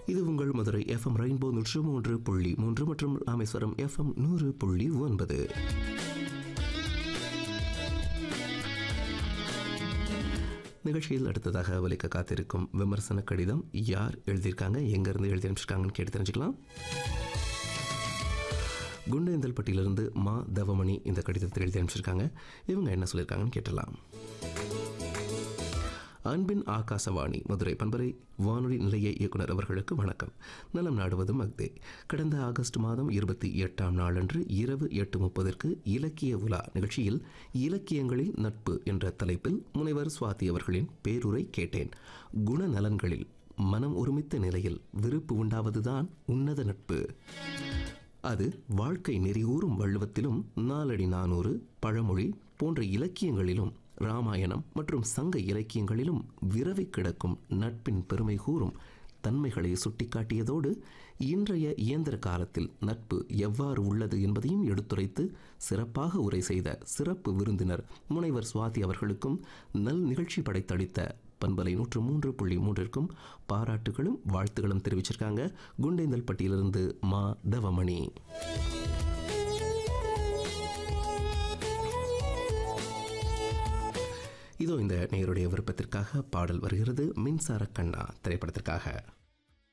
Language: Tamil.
இது உங்கள் மதுரை எஃப்எம் ரெயின்போ நூற்று மூன்று புள்ளி மூன்று மற்றும் ராமேஸ்வரம் எஃப்எம் நூறு புள்ளி ஒன்பது நிகழ்ச்சியில் அடுத்ததாக ஒலிக்க காத்திருக்கும் விமர்சன கடிதம் யார் எழுதியிருக்காங்க எங்கேருந்து எழுதி அனுப்பிச்சிருக்காங்கன்னு கேட்டு தெரிஞ்சுக்கலாம் குண்டேந்தல்பட்டியிலிருந்து மா தவமணி இந்த கடிதத்தில் எழுதி அனுப்பிச்சிருக்காங்க இவங்க என்ன சொல்லியிருக்காங்கன்னு கேட்டலாம் அன்பின் ஆகாசவாணி மதுரை பண்பரை வானொலி நிலைய இயக்குனர் அவர்களுக்கு வணக்கம் நலம் நாடுவதும் அக்தே கடந்த ஆகஸ்ட் மாதம் இருபத்தி எட்டாம் நாளன்று இரவு எட்டு முப்பதற்கு இலக்கிய உலா நிகழ்ச்சியில் இலக்கியங்களில் நட்பு என்ற தலைப்பில் முனைவர் சுவாதி அவர்களின் பேருரை கேட்டேன் குணநலன்களில் மனம் ஒருமித்த நிலையில் விருப்பு உண்டாவதுதான் உன்னத நட்பு அது வாழ்க்கை நெறிகூறும் வள்ளுவத்திலும் நாலடி நானூறு பழமொழி போன்ற இலக்கியங்களிலும் ராமாயணம் மற்றும் சங்க இலக்கியங்களிலும் விரவி கிடக்கும் நட்பின் பெருமை கூறும் தன்மைகளை சுட்டிக்காட்டியதோடு இன்றைய இயந்திர காலத்தில் நட்பு எவ்வாறு உள்ளது என்பதையும் எடுத்துரைத்து சிறப்பாக உரை செய்த சிறப்பு விருந்தினர் முனைவர் சுவாதி அவர்களுக்கும் நல் நிகழ்ச்சி படைத்தளித்த பண்பலை நூற்று மூன்று புள்ளி மூன்றிற்கும் பாராட்டுகளும் வாழ்த்துகளும் தெரிவிச்சிருக்காங்க குண்டேந்தல் பட்டியிலிருந்து மா தவமணி இதோ இந்த நேருடைய விருப்பத்திற்காக பாடல் வருகிறது மின்சார கண்ணா திரைப்படத்திற்காக